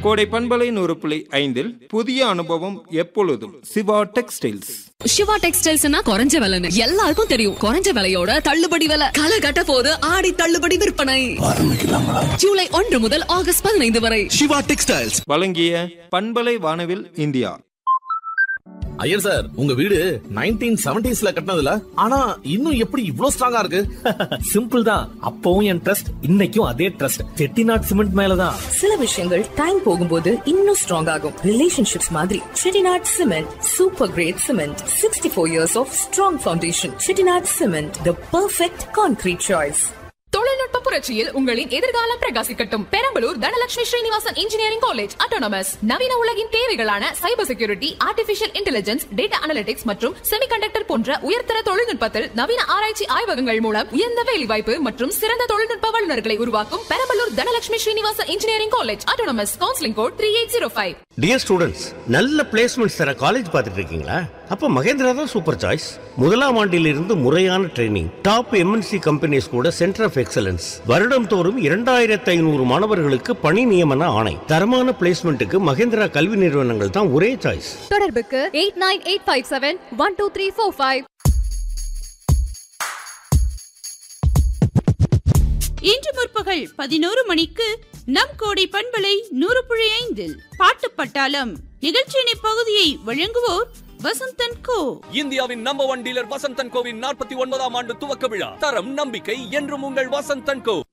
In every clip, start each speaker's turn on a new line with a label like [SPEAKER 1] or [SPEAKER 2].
[SPEAKER 1] கோடை பண்பலை நூறு புள்ளி ஐந்தில் புதிய அனுபவம் எப்பொழுதும் சிவா டெக்ஸ்டைல்ஸ்
[SPEAKER 2] சிவா டெக்ஸ்டைல்ஸ்னா குறைஞ்ச விலைன்னு எல்லாருக்கும் தெரியும் குறைஞ்ச விலையோட தள்ளுபடி விலை களை கட்ட போது ஆடி தள்ளுபடி விற்பனை ஜூலை ஒன்று முதல் ஆகஸ்ட் பதினைந்து வரை
[SPEAKER 3] சிவா டெக்ஸ்டைல்ஸ்
[SPEAKER 1] வழங்கிய பண்பலை வானவில் இந்தியா
[SPEAKER 3] ஐயர் சார் உங்க வீடு நைன்டீன் செவன்டிஸ்ல கட்டினதுல ஆனா இன்னும் எப்படி இவ்ளோ ஸ்ட்ராங்கா இருக்கு
[SPEAKER 4] சிம்பிள் தான் அப்பவும் என் ட்ரஸ்ட் இன்னைக்கும் அதே ட்ரஸ்ட் செட்டிநாட் சிமெண்ட் மேலதான்
[SPEAKER 5] சில விஷயங்கள் டைம் போகும்போது இன்னும் ஸ்ட்ராங் ஆகும் ரிலேஷன்ஷிப்ஸ் மாதிரி Chettinad cement super great cement sixty four years of strong foundation Chettinad cement the perfect concrete choice
[SPEAKER 6] தொழில்நுட்ப புரட்சியில் உங்களின் எதிர்காலம் பிரகாசிக்கட்டும் Perambalur Dhanalakshmi Srinivasan engineering college autonomous நவீன உலகின் தேவைகளான cyber security artificial intelligence data analytics மற்றும் செமிகண்டக்டர் போன்ற உயர்தர தொழில்நுட்பத்தில் நவீன ஆராய்ச்சி ஆய்வகங்கள் மூலம் உயர்ந்த வேலைவாய்ப்பு மற்றும் சிறந்த தொழில்நுட்ப வல்லுநர்களை உருவாக்கும் Perambalur Dhanalakshmi Srinivasan engineering college autonomous counselling code three eight zero five
[SPEAKER 7] dear students நல்ல பிளேஸ்மெண்ட்ஸ் தர காலேஜ் பார்த்துட்டு இருக்கீங்களா அப்போ மகேந்திரா தான் சூப்பர் சாய்ஸ் முதலாம் ஆண்டிலிருந்து முறையான ட்ரைனிங் டாப் எம்என்சி கம்பெனிஸ் கூட சென்டர் ஆஃப் எக்ஸலன்ஸ் வருடம் தோறும் இரண்டாயிரத்து ஐநூறு மாணவர்களுக்கு பணி நியமன ஆணை தரமான பிளேஸ்மெண்ட்டுக்கு மகேந்திரா கல்வி நிறுவனங்கள் தான் ஒரே சாய்ஸ்
[SPEAKER 8] தொடர்புக்கு eight nine eight five seven one two three four five
[SPEAKER 9] இன்று முற்பகல் பதினோரு மணிக்கு நம் கோடை பண்பலை நூறு புள்ளி ஐந்தில் பாட்டு பட்டாளம் நிகழ்ச்சியின் இப்பகுதியை வழங்குவோர் வசந்தன் கோ
[SPEAKER 10] இந்தியாவின் நம்பர் ஒன் டீலர் வசந்தன் கோவின் நாற்பத்தி ஒன்பதாம் ஆண்டு துவக்க விழா தரம் நம்பிக்கை என்றும் உங்கள் வசந்தன் கோ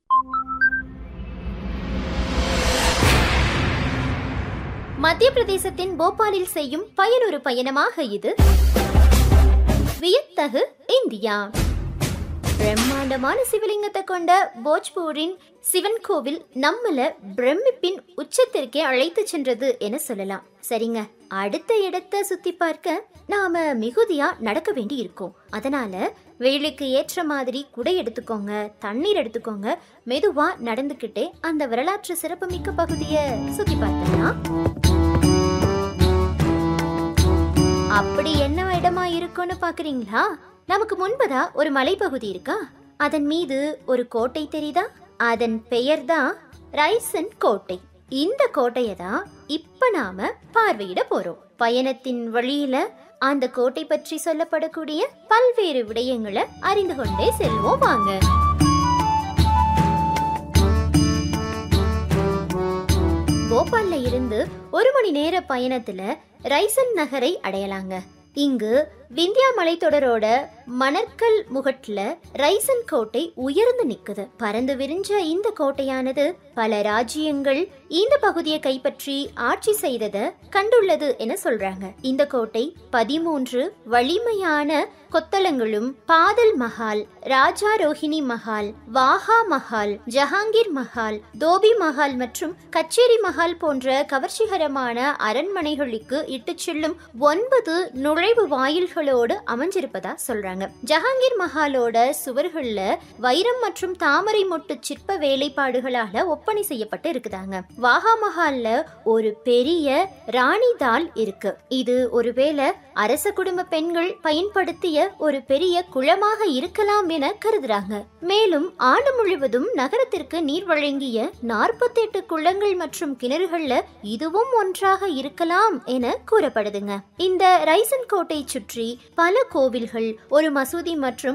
[SPEAKER 11] மத்திய பிரதேசத்தின் போபாலில் செய்யும் பயனொரு பயணமாக இது வியத்தகு இந்தியா பிரம்மாண்டமான சிவலிங்கத்தை கொண்ட போஜ்பூரின் சிவன் கோவில் நம்மள பிரமிப்பின் உச்சத்திற்கே அழைத்து சென்றது என சொல்லலாம் சரிங்க அடுத்த இடத்தை சுத்தி பார்க்க நாம மிகுதியா நடக்க வேண்டி இருக்கும் அதனால வெயிலுக்கு ஏற்ற மாதிரி குடை எடுத்துக்கோங்க தண்ணீர் எடுத்துக்கோங்க மெதுவா நடந்துக்கிட்டே அந்த வரலாற்று சிறப்புமிக்க பகுதியை சுத்தி பார்க்கலாம் அப்படி என்ன இடமா இருக்கும்னு பாக்குறீங்களா நமக்கு முன்பதா ஒரு மலைப்பகுதி இருக்கா அதன் மீது ஒரு கோட்டை தெரியுதா அதன் பெயர் தான் ரைசன் கோட்டை இந்த கோட்டையை தான் இப்ப நாம பார்வையிட போறோம் பயணத்தின் வழியில அந்த கோட்டை பற்றி சொல்லப்படக்கூடிய பல்வேறு விடயங்களை அறிந்து கொண்டே செல்வோம் வாங்க போபால்ல இருந்து ஒரு மணி நேர பயணத்துல ரைசன் நகரை அடையலாங்க இங்கு விந்தியா மலைத்தொடரோட மணற்கல் முகட்டுல ரைசன் கோட்டை உயர்ந்து நிக்குது பறந்து விரிஞ்ச இந்த கோட்டையானது பல ராஜ்யங்கள் இந்த பகுதியை கைப்பற்றி ஆட்சி செய்தத கண்டுள்ளது என சொல்றாங்க இந்த கோட்டை பதிமூன்று வலிமையான கொத்தளங்களும் பாதல் மஹால் ராஜா ரோஹிணி மஹால் வாஹா மஹால் ஜஹாங்கீர் மஹால் தோபி மஹால் மற்றும் கச்சேரி மஹால் போன்ற கவர்ச்சிகரமான அரண்மனைகளுக்கு இட்டுச் செல்லும் ஒன்பது நுழைவு வாயில்களோடு அமைஞ்சிருப்பதா சொல்றாங்க ஜஹாங்கீர் மஹாலோட சுவர்கள்ல வைரம் மற்றும் தாமரை மொட்டு சிற்ப வேலைப்பாடுகளால ஒப்பனை செய்யப்பட்டு இருக்குதாங்க வாஹா மஹால்ல ஒரு பெரிய ராணி தால் இருக்கு இது ஒருவேளை அரச குடும்ப பெண்கள் பயன்படுத்திய ஒரு பெரிய குளமாக இருக்கலாம் என கருதுறாங்க மேலும் ஆண்டு முழுவதும் நகரத்திற்கு நீர் வழங்கிய நாற்பத்தி எட்டு குளங்கள் மற்றும் கிணறுகள்ல இதுவும் ஒன்றாக இருக்கலாம் என கூறப்படுதுங்க இந்த ரைசன் கோட்டை சுற்றி பல கோவில்கள் ஒரு மசூதி மற்றும்